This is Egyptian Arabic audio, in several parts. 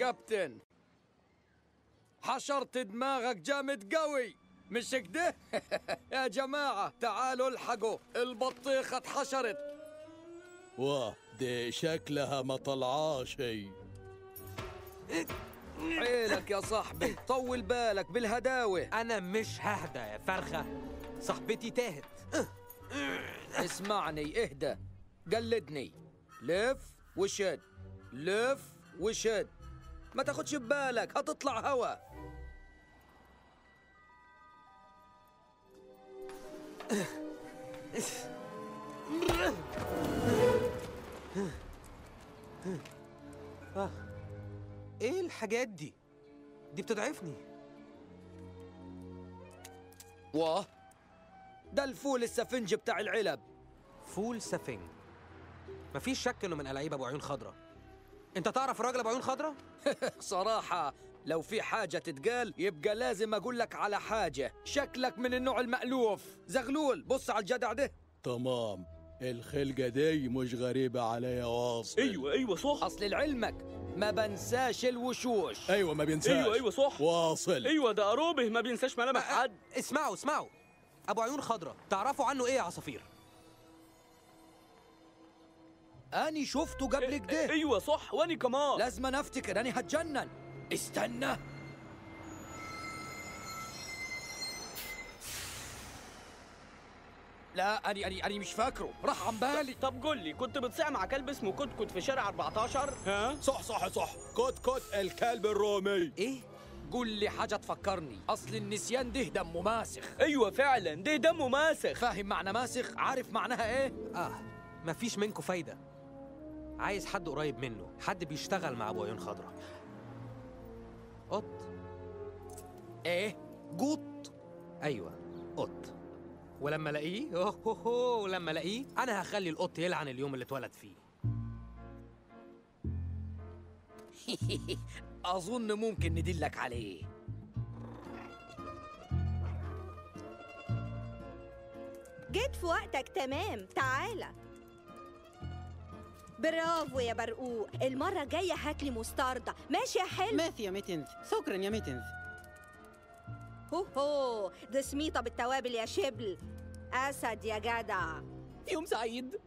كابتن حشرت دماغك جامد قوي مش كده؟ يا جماعة تعالوا الحقوا البطيخة اتحشرت واه دي شكلها ما طلعاش هي حيلك يا صاحبي طول بالك بالهداوة انا مش ههدى يا فرخه صاحبتي تاهت اسمعني اهدى قلدني لف وشد لف وشد ما تاخدش ببالك هتطلع هوا ايه الحاجات دي دي بتضعفني واه ده الفول السفنج بتاع العلب فول سفنج مفيش شك انه من ألاعيب ابو عيون خضرا انت تعرف الراجل ابو عيون خضرا صراحة لو في حاجة تتقال يبقى لازم أقول لك على حاجة شكلك من النوع المألوف زغلول بص على الجدع ده تمام الخلقة دي مش غريبة عليا واصل ايوه ايوه صح أصل لعلمك ما بنساش الوشوش ايوه ما بينساش ايوه ايوه صح واصل ايوه ده قروبه ما بينساش ملامح حد اسمعوا اسمعوا ابو عيون خضرا تعرفوا عنه ايه يا عصافير أني شفته قبل كده ايوه صح واني كمان لازم أنا أفتكر أني هتجنن استنى لا أني أني أني مش فاكره راح عن بالي طب قول لي كنت بتصيع مع كلب اسمه كتكت في شارع 14 ها صح صح صح كوت كوت الكلب الرومي ايه قول لي حاجة تفكرني أصل النسيان ده دمه ماسخ ايوه فعلا ده دمه ماسخ فاهم معنى ماسخ عارف معناها إيه اه مفيش منكم فايده عايز حد قريب منه حد بيشتغل مع ابو عيون خضرا قط إيه قط ايوه قط ولما الاقيه اوه هو هو لما الاقيه انا هخلي القط يلعن اليوم اللي اتولد فيه أظن ممكن ندلك عليه جيت في وقتك تمام تعالى برافو يا برقوق المرة الجاية هاتلي مستردة ماشي يا حلو ماشي يا ميتنز شكرا يا ميتنز هو هو ده سميطة بالتوابل يا شبل أسد يا جدع يوم سعيد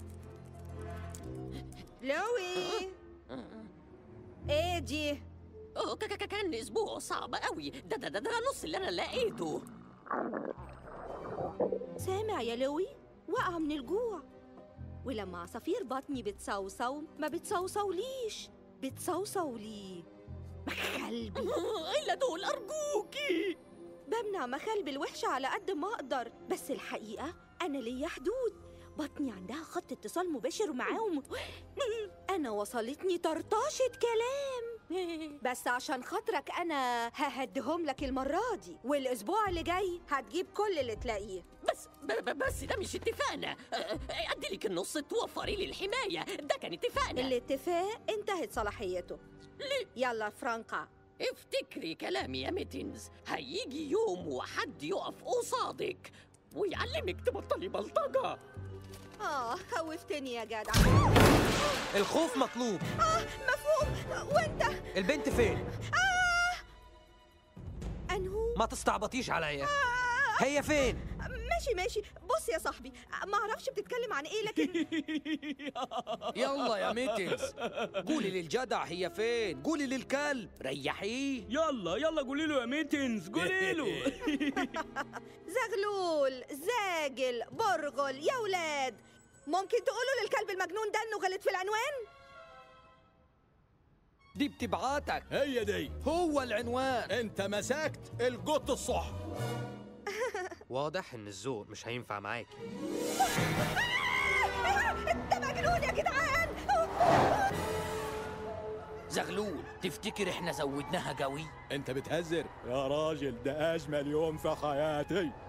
لوي ايه دي أوه، ك- ك- كان اسبوع صعب قوي ده ده ده, ده نص اللي انا لقيته سامع يا لوي وقع من الجوع ولما عصافير بطني بتصوصو ما بتصوصوليش بتصوصولي مخلبي الا دول ارجوكي بمنع مخالبي الوحشة على قد ما أقدر بس الحقيقة أنا ليا حدود بطني عندها خط اتصال مباشر معاهم أنا وصلتني طرطاشة كلام بس عشان خاطرك أنا ههدهم لك المرة دي والأسبوع اللي جاي هتجيب كل اللي تلاقيه بس ب- ب- بس ده مش اتفاقنا أه، أه، ادي لك النص توفري لي الحمايه ده كان اتفاقنا الاتفاق انتهت صلاحيته ليه؟ يلا فرانكا افتكري كلامي يا ميتنز هيجي يوم وحد يقف قصادك ويعلمك تبطلي بلطجه آه خوفتني يا جدع الخوف مطلوب مفهوم وانت البنت فين أنهو ما تستعبطيش عليا هي فين ماشي ماشي بص يا صاحبي ما اعرفش بتتكلم عن ايه لكن يلا يا ميتنز قولي للجدع هي فين قولي للكلب ريحيه يلا يلا قولي له يا ميتنز قولي له زغلول زاجل برغل يا ولاد ممكن تقولوا للكلب المجنون ده انه غلط في العنوان دي بتبعاتك هي دي هو العنوان انت مسكت القط الصح واضح ان الذوق مش هينفع معاكي ده مجنون يا جدعان زغلول تفتكر احنا زودناها قوي انت بتهزر يا راجل ده اجمل يوم في حياتي